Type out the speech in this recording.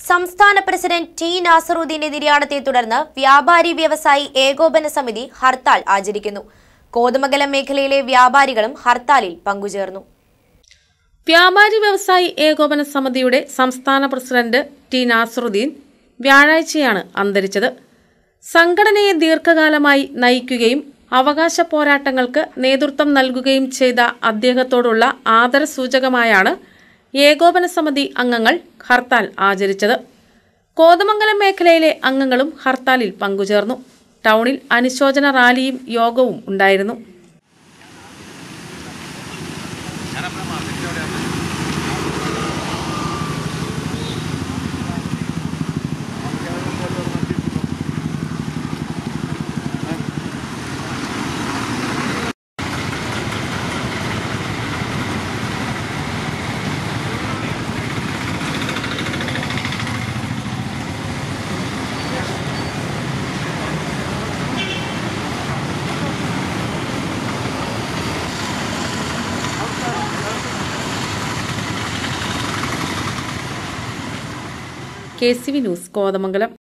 സംസ്ഥാന president T നാസറുദ്ദീന്റെ നിര്യാണത്തെ തുടർന്ന് വ്യാപാരി വ്യവസായി ഏകോപന സമിതി ഹർത്താൽ ആചരിക്കുന്നു കോതമംഗലം മേഖലയിലെ വ്യാപാരികളും ഹർത്താലിൽ പങ്കുചേർന്നു വ്യാപാരി വ്യവസായി ഏകോപന സമിതിയുടെ സംസ്ഥാന പ്രസിഡന്റ് ടി നാസറുദ്ദീൻ വ്യാഴാഴ്ചയാണ് അന്തരിച്ചത് സംഘടനയെ ദീർഘകാലമായി നയിക്കുകയും അവകാശ പോരാട്ടങ്ങൾക്ക് നേതൃത്വം നൽകുകയും ചെയ്ത അദ്ദേഹത്തോടുള്ള ആദരസൂചകമായാണ് ഏകോപന സമിതി അംഗങ്ങൾ ഹർത്താൽ ആചരിച്ചത് കോതമംഗലം മേഖലയിലെ അംഗങ്ങളും ഹർത്താലിൽ പങ്കുചേർന്നു ടൗണിൽ അനുശോചന റാലിയും യോഗവും ഉണ്ടായിരുന്നു K C V News Kothamangalam